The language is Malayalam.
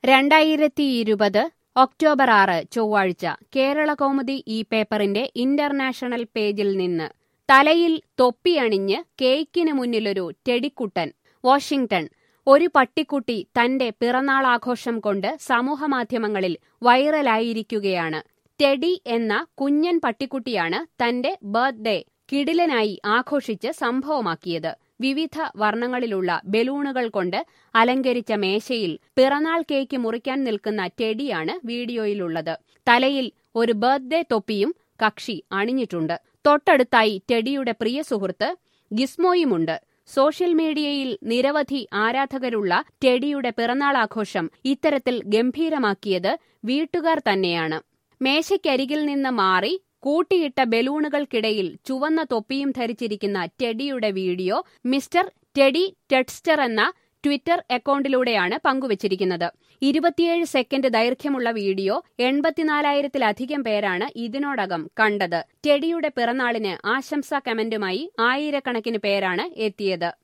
രണ്ടായിരത്തി ഇരുപത് ഒക്ടോബർ ആറ് ചൊവ്വാഴ്ച കേരള കൗമുദി ഈ പേപ്പറിന്റെ ഇന്റർനാഷണൽ പേജിൽ നിന്ന് തലയിൽ തൊപ്പിയണിഞ്ഞ് കേക്കിന് മുന്നിലൊരു ടെടിക്കുട്ടൻ വാഷിംഗ്ടൺ ഒരു പട്ടിക്കുട്ടി തന്റെ പിറന്നാളാഘോഷം കൊണ്ട് സമൂഹമാധ്യമങ്ങളിൽ വൈറലായിരിക്കുകയാണ് ടെഡി എന്ന കുഞ്ഞൻ പട്ടിക്കുട്ടിയാണ് തന്റെ ബർത്ത്ഡേ കിടിലനായി ആഘോഷിച്ച് സംഭവമാക്കിയത് വിവിധ വർണ്ണങ്ങളിലുള്ള ബലൂണുകൾ കൊണ്ട് അലങ്കരിച്ച മേശയിൽ പിറന്നാൾ കേക്ക് മുറിക്കാൻ നിൽക്കുന്ന ടെഡിയാണ് വീഡിയോയിലുള്ളത് തലയിൽ ഒരു ബർത്ത്ഡേ തൊപ്പിയും കക്ഷി അണിഞ്ഞിട്ടുണ്ട് തൊട്ടടുത്തായി ടെഡിയുടെ പ്രിയ സുഹൃത്ത് ഗിസ്മോയുമുണ്ട് സോഷ്യൽ മീഡിയയിൽ നിരവധി ആരാധകരുള്ള ടെഡിയുടെ പിറന്നാൾ ആഘോഷം ഇത്തരത്തിൽ ഗംഭീരമാക്കിയത് വീട്ടുകാർ തന്നെയാണ് മേശയ്ക്കരികിൽ നിന്ന് മാറി കൂട്ടിയിട്ട ബലൂണുകൾക്കിടയിൽ ചുവന്ന തൊപ്പിയും ധരിച്ചിരിക്കുന്ന ടെഡിയുടെ വീഡിയോ മിസ്റ്റർ ടെഡി ടെഡ്സ്റ്റർ എന്ന ട്വിറ്റർ അക്കൗണ്ടിലൂടെയാണ് പങ്കുവച്ചിരിക്കുന്നത് ഇരുപത്തിയേഴ് സെക്കൻഡ് ദൈർഘ്യമുള്ള വീഡിയോ എൺപത്തിനാലായിരത്തിലധികം പേരാണ് ഇതിനോടകം കണ്ടത് ടെഡിയുടെ പിറന്നാളിന് ആശംസാ കമന്റുമായി ആയിരക്കണക്കിന് പേരാണ് എത്തിയത്